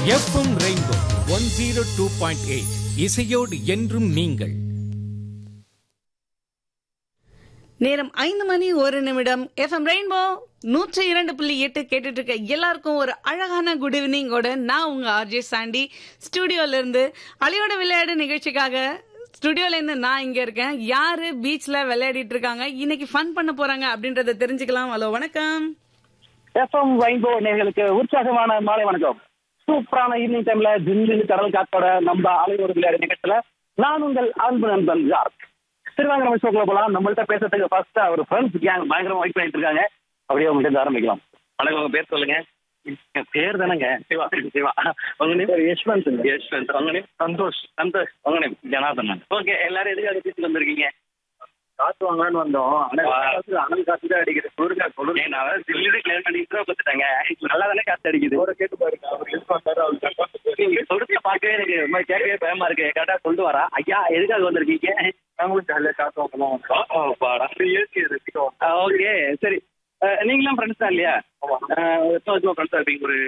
FM rainbow one zero two point eight இசையோடு என்றும் நீங்கள் நேரம் ஐந்து மணி ஒரு நிமிடம் எஃப்எம் ரெயின்போ நூற்றி இரண்டு புள்ளி எட்டு கேட்டுட்டு இருக்க எல்லாருக்கும் ஒரு அழகான குட் ஈவினிங்கோட நான் உங்க ஆர்ஜே சாண்டி ஸ்டுடியோல இருந்து அலையோட விளையாடு நிகழ்ச்சிக்காக ஸ்டுடியோல இருந்து நான் இங்க இருக்கேன் யாரு பீச்ல விளையாடிட்டு இருக்காங்க இன்னைக்கு ஃபன் பண்ண போறாங்க அப்படின்றத தெரிஞ்சுக்கலாம் ஹலோ வணக்கம் எஃப்எம் வைகோ நேர்களுக்கு உற்சாகமான மாலை வணக்கம் சூப்பரான ஈவினிங் டைம்ல ஜில்லு கடல் காத்தோட நம்ம அலையோடு விளையாடு நிகழ்ச்சியில நான் உங்கள் அன்பு நண்பன் ஜார்க் திருவாங்க நம்ம ஷோக்குள்ள போலாம் நம்மள்ட்ட பேசுறதுக்கு ஃபர்ஸ்ட் அவர் ஃப்ரெண்ட்ஸ் கேங் பயங்கரமா வெயிட் பண்ணிட்டு இருக்காங்க அப்படியே உங்கள்கிட்ட இருந்து ஆரம்பிக்கலாம் வணக்கம் உங்க பேர் சொல்லுங்க என் பேர் தானேங்க சிவா சிவா உங்க நேம் யஷ்வந்த் யஷ்வந்த் உங்க நேம் சந்தோஷ் சந்தோஷ் உங்க நேம் ஜனார்தனன் ஓகே எல்லாரும் எதுக்காக பீச்சுக்கு வந்திருக்கீங்க காசு வாங்கலாம்னு வந்தோம் ஆனா காசு அனல் காசு தான் அடிக்குது குளிர்கா குளிர் நான் சில்லுடு கிளியர் பண்ணி இன்ட்ரோ கொடுத்துட்டாங்க நல்லா தானே காசு அடிக்குது ஒரு கேட்டு பாருங்க அவர் லிஸ்ட் வந்தாரு அவர் நீங்க சொல்றத பார்க்கவே எனக்கு ஒரு மாதிரி கேட்கவே பயமா இருக்கு கரெக்டா சொல்லிட்டு வரா ஐயா எதுக்காக வந்திருக்கீங்க நாங்களும் ஜாலியாக காசு வாங்கலாம் பாடா இயற்கை ரசிக்கும் ஓகே சரி அஹ், நீங்களும் ஃப்ரெண்ட்ஸ் தான் இல்லையா எத்தனை வருஷமா ஃப்ரெண்ட்ஸா இருப்பீங்க ஒரு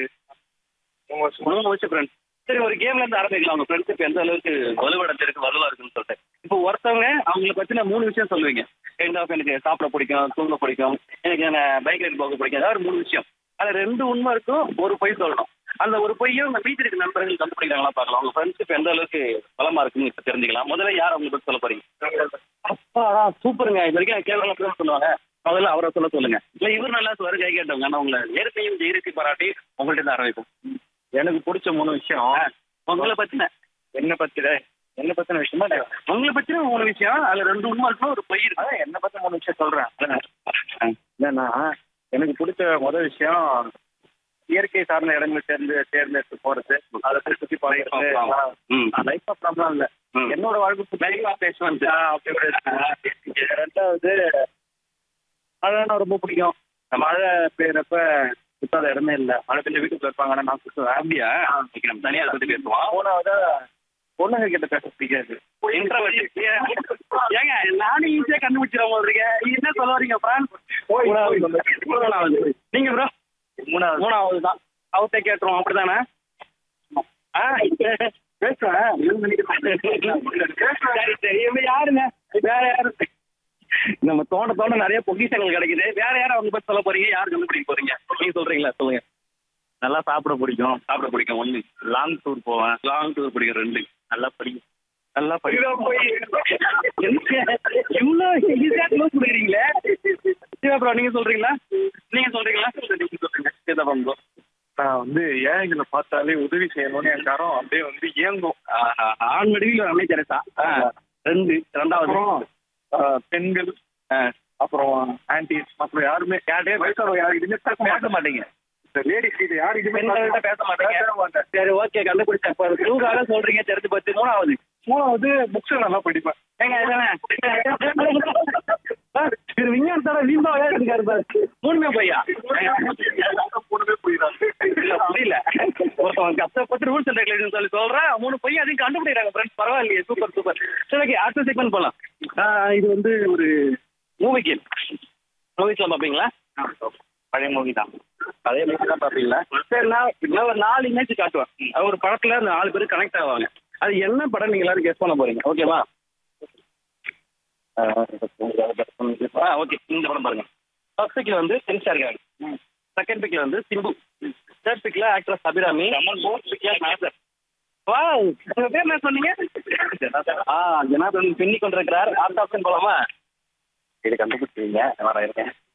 மூணு வருஷம் ஃப்ரெண்ட்ஸ் சரி ஒரு கேம்ல இருந்து ஆரம்பிக்கலாம் உங்க ஃப்ரெண்ட்ஷிப் எந்த அளவுக்கு வலுவடைஞ்சிருக்கு வலுவா இருக்குன்னு சொல்லிட்டு இப்போ ஒருத்தவங்க அவங்கள பத்தின மூணு விஷயம் சொல்லுவீங்க எண்ட் ஆஃப் எனக்கு சாப்பிட பிடிக்கும் தூங்க பிடிக்கும் எனக்கு பைக் ரைட் போக பிடிக்கும் அதாவது ஒரு மூணு விஷயம் அதுல ரெண்டு உண்மை இருக்கும் ஒரு பொய் சொல்லணும் அந்த ஒரு பொய்யும் உங்க வீட்டில் இருக்க நண்பர்கள் கண்டுபிடிக்கிறாங்களா பார்க்கலாம் உங்க ஃப்ரெண்ட்ஷிப் எந்த அளவுக்கு பலமா இருக்குன்னு இப்ப தெரிஞ்சுக்கலாம் முதல்ல யார் அவங்க பத்தி சொல்ல போறீங்க அப்பா சூப்பருங்க இது வரைக்கும் கேள்வி தான் சொல்லுவாங்க முதல்ல அவரை சொல்ல சொல்லுங்க இல்ல இவர் நல்லா சொல்லுவாரு கை கேட்டவங்க ஆனா உங்களை நேர்மையும் ஜெயிருக்கு பாராட்டி உங்கள்ட்ட இருந்து ஆரம்பிக்கும் எனக்கு பிடிச்ச மூணு விஷயம் உங்களை பத்தின என்ன பத்தின என்ன பத்தின விஷயமா உங்களை பத்தின மூணு விஷயம் அதுல ரெண்டு உண்மை இருக்கும் ஒரு பொய் இருக்கு என்ன பத்தின மூணு விஷயம் சொல்றேன் என்னன்னா எனக்கு பிடிச்ச முதல் விஷயம் இயற்கை சார்ந்த இடங்களை தேர்ந்து தேர்ந்தெடுத்து போறது அதை போய் சுத்தி பார்க்கறது லைஃப் ஆஃப் ப்ராப்ளம் இல்ல என்னோட வாழ்க்கை லைஃப் ஆஃப் பேசுவேன் ரெண்டாவது மழைனா ரொம்ப பிடிக்கும் இந்த மழை பெய்யறப்ப சுத்தாத இடமே இல்ல மழை பெய்ஞ்ச வீட்டுக்குள்ள இருப்பாங்க ஆனா நான் சுத்துவேன் அப்படியா நம்ம தனியா அதை பத்தி பேசுவோம் மூணாவது பொண்ணுங்க கிட்ட பேச பிடிக்காது ஏங்க நானும் ஈஸியா கண்டுபிடிச்சிடும் போது இருக்கேன் என்ன சொல்ல வரீங்க பிரான்ஸ் மூணாவது நீங்க ப்ரோ மூணாவது மூணாவது தான் அவர்கிட்ட கேட்டுருவோம் அப்படிதானே ஆ பேசுவேன் சரி சரி இவங்க யாருங்க வேற யாரு நம்ம தோண்ட தோண்ட நிறைய பொக்கிஷங்கள் கிடைக்குது வேற யாரும் அவங்க பத்தி சொல்ல போறீங்க யார் கண்டுபிடிக்க போறீங்க நீங்க சொல்றீங்களா சொல்லுங்க நல்லா சாப்பிட பிடிக்கும் சாப்பிட பிடிக்கும் ஒண்ணு லாங் டூர் போவேன் லாங் டூர் பிடிக்கும் ரெண்டு நல்லா படிக்கும் நல்லா படிக்கும் இவ்வளவு ஈஸியா க்ளோஸ் பண்ணிடுறீங்களே சிவா ப்ரோ நீங்க சொல்றீங்களா நீங்க சொல்றீங்களா நீங்க சொல்றீங்க சீதா ப்ரோ நான் வந்து ஏழைகளை பார்த்தாலே உதவி செய்யணும்னு என் கரம் அப்படியே வந்து இயங்கும் ஆண் வடிவில் ஒரு அன்னை தெரசா ஆ, ரெண்டு ரெண்டாவது அப்புறம் ஆஹ், பெண்கள் ஆஹ், அப்புறம் ஆன்டிஸ் அப்புறம் யாருமே யார்கிட்டயும் வயசானவங்க யாருக்கிட்டுமே பேச மாட்டீங்க இந்த லேடிஸ் இது யாருக்கிட்டுமே பெண்கள்கிட்ட பேச மாட்டீங்க பேச மாட்டேன் சரி ஓகே கண்டுபிடிச்சேன் இப்போ டூக்காக சொல்றீங்க தெரிஞ்சு பத்து மூணாவது மூணாவது புக்ஸ் நல்லா படிப்பேன் ஏங்க இதானே திரு விஞ்ஞான தர வீம்பா இருக்காரு பாரு மூணுமே பையா மூணுமே புரியுறாங்க இல்ல புரியல ஒருத்தவங்க கஷ்டப்பட்டு ரூல்ஸ் அண்ட் ரெகுலேஷன் சொல்லி சொல்றேன் மூணு பையன் அதையும் கண்டுபிடிக்கிறாங்க ஃப்ரெண்ட்ஸ் பரவாயில்லையே சூப்பர் சூப்பர் சரி ஓகே அடுத்த செக்மெண்ட் போலாம் ஆஹ் இது வந்து ஒரு மூவி கேம் மூவிஸ்லாம் பார்ப்பீங்களா பழைய மூவி தான் பழைய மூவி தான் பார்ப்பீங்களா சரி நான் நான் ஒரு நாலு இமேஜ் காட்டுவேன் அது ஒரு படத்துல அந்த நாலு பேர் கனெக்ட் ஆவாங்க அது என்ன படம் நீங்க எல்லாரும் கெஸ் பண்ண போறீங்க ஓகேவா ஆ ஓகே இந்த படம் பாருங்க ஃபர்ஸ்ட் பிக்ல வந்து சென்சார் இருக்காங்க செகண்ட் பிக்ல வந்து சிம்பு தேர்ட் பிக்ல ஆக்ட்ரஸ் அபிராமி ஃபோர்த் பிக்ல நாசர் வா உங்க பேர் என்ன சொன்னீங்க ஆ ஜனார்தன் பின்னி கொண்டிருக்கிறார் அடுத்த ஆப்ஷன் போலாமா இது கண்டுபிடிச்சிருங்க வர இருக்கேன்